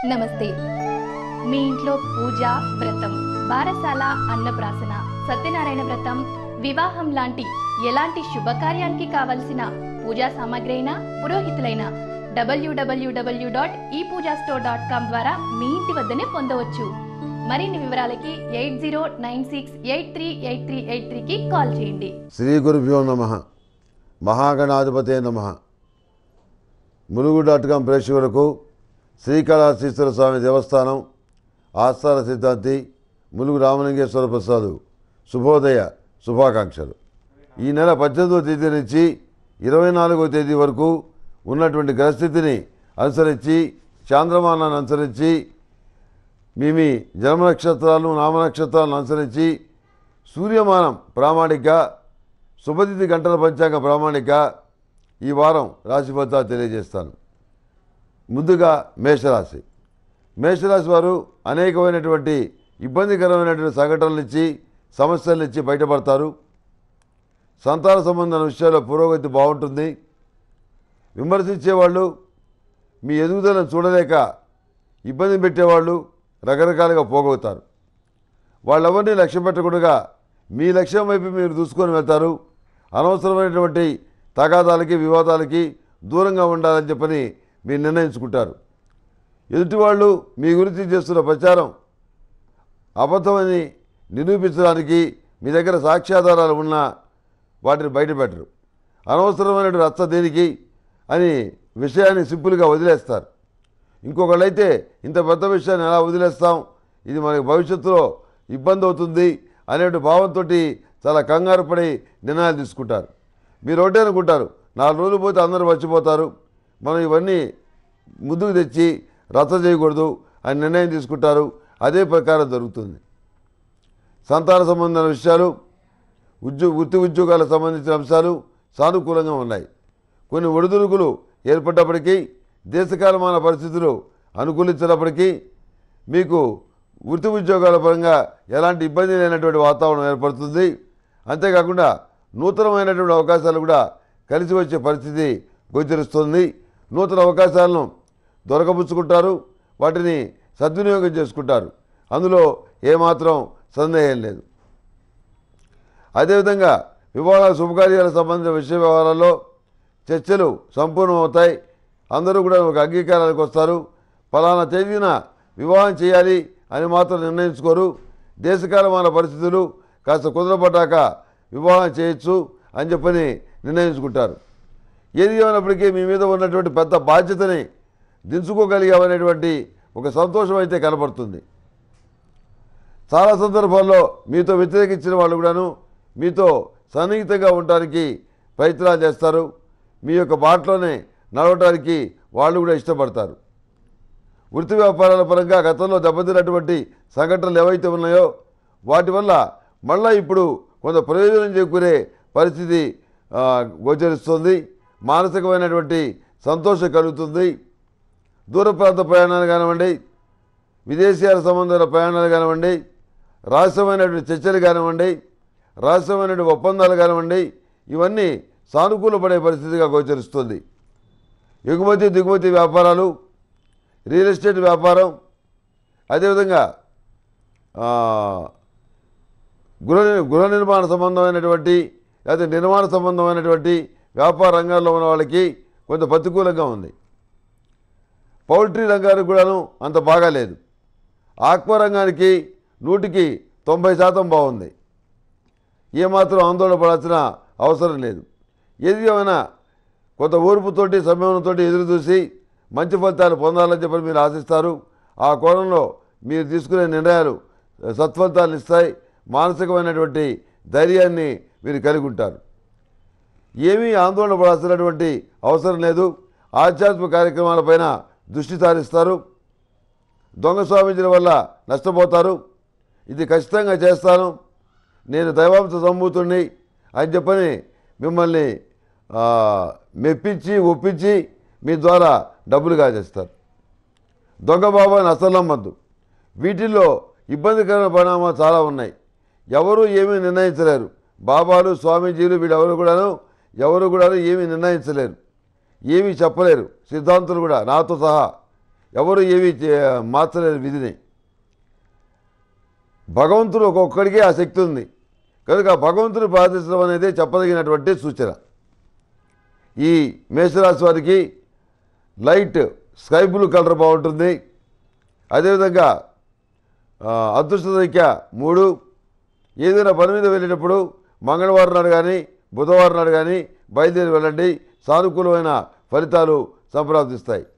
నమస్తే మీ ఇంట్లో పూజ వ్రతం బారసాల అన్నప్రాసన సత్యనారాయణ వ్రతం వివాహం లాంటి ఎలాంటి శుభకార్యానికి కావలసిన పూజా సామాగ్రి అయినా పురోహితులైన డబ్ల్యూడబ్ల్యూడబ్ల్యూ డాట్ ఈ పూజా స్టోర్ డాట్ కామ్ ద్వారా మీ ఇంటి వద్దనే పొందవచ్చు మరిన్ని వివరాలకి eight zero nine six eight three eight three eight త్రీకి కాల్ చేయండి శ్రీ గురుభ్యో నమ మహాగణాధిపతే నమ ములుగు డాట్ కాం ప్రేక్షకులకు శ్రీకాళహస్తీశ్వర స్వామి దేవస్థానం ఆస్థాన సిద్ధాంతి ములుగు రామలింగేశ్వర ప్రసాద్ శుభోదయ శుభాకాంక్షలు ఈ నెల పద్దెనిమిదవ తేదీ నుంచి ఇరవై నాలుగవ తేదీ వరకు ఉన్నటువంటి గ్రహస్థితిని అనుసరించి చాంద్రమానాన్ని అనుసరించి మీ మీ జన్మ నక్షత్రాలను నామ నక్షత్రాలను అనుసరించి సూర్యమానం ప్రామాణిక శుభతిథి గంటల పంచాంగ ప్రామాణిక ఈ వారం రాశి ఫలితాలు తెలియజేస్తాను ముందుగా మేషరాశి మేషరాశి వారు అనేకమైనటువంటి ఇబ్బందికరమైనటువంటి సంఘటనల నుంచి సమస్యల నుంచి బయటపడతారు సంతాన సంబంధమైన విషయాల్లో పురోగతి బాగుంటుంది విమర్శించేవాళ్ళు మీ ఎదుగుదలను చూడలేక ఇబ్బంది పెట్టేవాళ్ళు రకరకాలుగా పోగవుతారు వాళ్ళెవరిని లక్ష్యం పెట్టకుండా మీ లక్ష్యం వైపు మీరు దూసుకొని వెళ్తారు అనవసరమైనటువంటి తగాదాలకి వివాదాలకి దూరంగా ఉండాలని చెప్పని మీరు నిర్ణయించుకుంటారు ఎదుటి వాళ్ళు మీ గురించి చేస్తున్న ప్రచారం అబద్ధమని నిరూపించడానికి మీ దగ్గర సాక్ష్యాధారాలు ఉన్నా వాటిని బయటపెట్టరు అనవసరమైన రచ్చ దేనికి అని విషయాన్ని సింపుల్గా వదిలేస్తారు ఇంకొకళ్ళైతే ఇంత పెద్ద విషయాన్ని ఎలా వదిలేస్తాం ఇది మనకి భవిష్యత్తులో ఇబ్బంది అవుతుంది అనే భావంతో చాలా కంగారు పడి నిర్ణయాలు తీసుకుంటారు మీరు ఒకటే అనుకుంటారు నాలుగు రోజులు పోతే అందరూ మర్చిపోతారు మనం ఇవన్నీ ముందుకు తెచ్చి రచ్చ చేయకూడదు అని నిర్ణయం తీసుకుంటారు అదే ప్రకారం జరుగుతుంది సంతాన సంబంధమైన విషయాలు ఉద్యో వృత్తి ఉద్యోగాలకు సంబంధించిన అంశాలు సానుకూలంగా ఉన్నాయి కొన్ని ఒడిదుడుకులు ఏర్పడ్డప్పటికీ దేశకాలమాన పరిస్థితులు అనుకూలించినప్పటికీ మీకు వృత్తి ఉద్యోగాల పరంగా ఎలాంటి ఇబ్బంది లేనటువంటి వాతావరణం ఏర్పడుతుంది అంతేకాకుండా నూతనమైనటువంటి అవకాశాలు కూడా కలిసి వచ్చే పరిస్థితి గోచరిస్తుంది నూతన అవకాశాలను దొరకపుచ్చుకుంటారు వాటిని సద్వినియోగం చేసుకుంటారు అందులో ఏమాత్రం సందేహం లేదు అదేవిధంగా వివాహాల శుభకార్యాలకు సంబంధించిన విషయ వ్యవహారాల్లో చర్చలు సంపూర్ణమవుతాయి అందరూ కూడా ఒక అంగీకారానికి వస్తారు ఫలానా తేదీన వివాహం చేయాలి అని మాత్రం నిర్ణయించుకోరు దేశకాలమాన పరిస్థితులు కాస్త కుదరపడ్డాక వివాహం చేయొచ్చు అని చెప్పని నిర్ణయించుకుంటారు ఏది ఏమైనప్పటికీ మీ మీద ఉన్నటువంటి పెద్ద బాధ్యతని దించుకోగలిగామనేటువంటి ఒక సంతోషం అయితే కనపడుతుంది చాలా సందర్భాల్లో మీతో వ్యతిరేకించిన వాళ్ళు కూడాను మీతో సన్నిహితంగా ఉండటానికి ప్రయత్నాలు చేస్తారు మీ యొక్క బాటలోనే నడవటానికి వాళ్ళు కూడా ఇష్టపడతారు వృత్తి వ్యాపారాల పరంగా గతంలో దెబ్బతిన్నటువంటి సంఘటనలు ఏవైతే ఉన్నాయో వాటి వల్ల మళ్ళీ ఇప్పుడు కొంత ప్రయోజనం చేకూరే పరిస్థితి ఆ, గోచరిస్తుంది మానసికమైనటువంటి సంతోషం కలుగుతుంది దూర ప్రాంత ప్రయాణాలు కానివ్వండి విదేశీయాల సంబంధాల ప్రయాణాలు కానివ్వండి రహస్యమైనటువంటి చర్చలు కానివ్వండి రహస్యమైనటువంటి ఒప్పందాలు కానివ్వండి ఇవన్నీ సానుకూలపడే పరిస్థితిగా గోచరిస్తుంది ఎగుమతి దిగుమతి వ్యాపారాలు రియల్ ఎస్టేట్ వ్యాపారం అదేవిధంగా ఆ, గృహ గృహ నిర్మాణ సంబంధమైనటువంటి లేకపోతే నిర్మాణ సంబంధమైనటువంటి వ్యాపార రంగాల్లో ఉన్న వాళ్ళకి కొంత ప్రతికూలంగా ఉంది పౌల్ట్రీ రంగానికి కూడాను అంత బాగాలేదు ఆక్వా రంగానికి నూటికి తొంభై శాతం బాగుంది ఏమాత్రం ఆందోళన పడాల్సిన అవసరం లేదు ఏది ఏమైనా కొంత ఓర్పుతోటి సంయమనంతో ఎదురు చూసి మంచి ఫలితాలు పొందాలని చెప్పి మీరు ఆశిస్తారు ఆ కోణంలో మీరు తీసుకునే నిర్ణయాలు సత్ఫలితాలు ఇస్తాయి మానసికమైనటువంటి ధైర్యాన్ని మీరు కలిగి ఉంటారు ఏమీ ఆందోళన పడాల్సినటువంటి అవసరం లేదు ఆధ్యాత్మిక కార్యక్రమాలపైన దృష్టి సారిస్తారు దొంగ స్వామీజీల వల్ల నష్టపోతారు ఇది ఖచ్చితంగా చేస్తాను నేను దైవాంశ సంభూతుణ్ణి అని చెప్పని మిమ్మల్ని ఆ, మెప్పించి ఒప్పించి మీ ద్వారా డబ్బులు కాజేస్తారు దొంగ బాబాని అసలు నమ్మద్దు వీటిల్లో ఇబ్బందికరమైన పరిణామాలు చాలా ఉన్నాయి ఎవరు ఏమీ నిర్ణయించలేరు బాబాలు స్వామీజీలు వీళ్ళెవరు కూడాను ఎవరు కూడాను ఏమీ నిర్ణయించలేరు ఏమీ చెప్పలేరు సిద్ధాంతులు కూడా నాతో సహా ఎవరు ఏమీ చే- మార్చలేని విధిని భగవంతుడు ఒక్కొక్కడికే ఆ శక్తి ఉంది కనుక ఆ భగవంతుని ప్రార్థించడం అనేది చెప్పదగినటువంటి సూచన ఈ మేషరాశి వారికి లైట్ స్కై బ్లూ కలర్ బాగుంటుంది అదేవిధంగా ఆ, అదృష్ట సంఖ్య మూడు ఏదైనా పని మీద వెళ్ళేటప్పుడు మంగళవారం నాడు కానీ బుధవారం నాడు కానీ బయలుదేరి వెళ్ళండి సానుకూలమైన ఫలితాలు సంప్రాప్తిస్తాయి